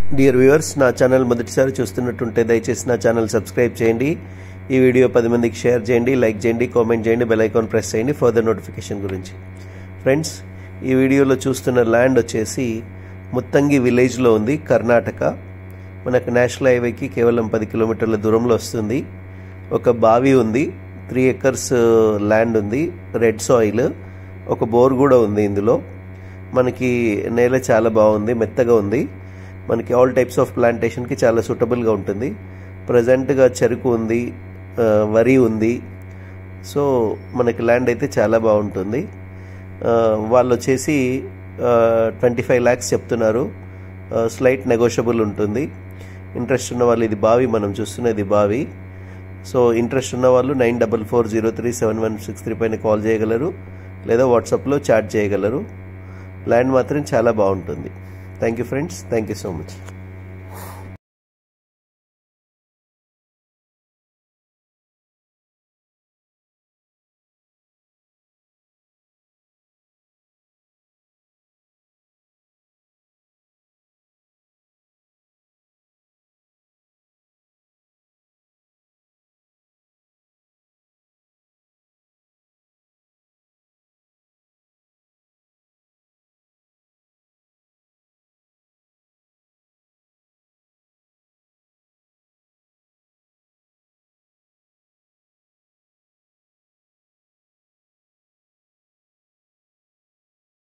dear viewers నా channel మొదటిసారి చూస్తున్నట్టుంటే దయచేసి నా ఛానల్ సబ్స్క్రైబ్ చేయండి ఈ వీడియో పది మందికి షేర్ చేయండి లైక్ చేయండి కామెంట్ చేయండి బెల్ ఐకాన్ ప్రెస్ చేయండి ఫర్దర్ నోటిఫికేషన్ గురించి ఫ్రెండ్స్ ఈ వీడియోలో చూస్తున్న ల్యాండ్ వచ్చేసి ముత్తంగి విలేజ్లో ఉంది కర్ణాటక మనకు నేషనల్ హైవేకి కేవలం పది కిలోమీటర్ల దూరంలో వస్తుంది ఒక బావి ఉంది త్రీ ఎకర్స్ ల్యాండ్ ఉంది రెడ్ సాయిల్ ఒక బోర్ కూడా ఉంది ఇందులో మనకి నేల చాలా బాగుంది మెత్తగా ఉంది మనకి ఆల్ టైప్స్ ఆఫ్ ప్లాంటేషన్కి చాలా సూటబుల్గా ఉంటుంది ప్రజెంట్గా చెరుకు ఉంది ఆ, వరి ఉంది సో మనకి ల్యాండ్ అయితే చాలా బాగుంటుంది ఆ, వాళ్ళు వచ్చేసి ట్వంటీ ఫైవ్ ల్యాక్స్ చెప్తున్నారు స్లైట్ నెగోషియబుల్ ఉంటుంది ఇంట్రెస్ట్ ఉన్న వాళ్ళు ఇది బావి మనం చూస్తున్నది బావి సో ఇంట్రెస్ట్ ఉన్న వాళ్ళు nine double four zero three seven one six three పైన కాల్ చేయగలరు లేదా వాట్సాప్లో చాట్ చేయగలరు ల్యాండ్ మాత్రం చాలా బాగుంటుంది thank you friends thank you so much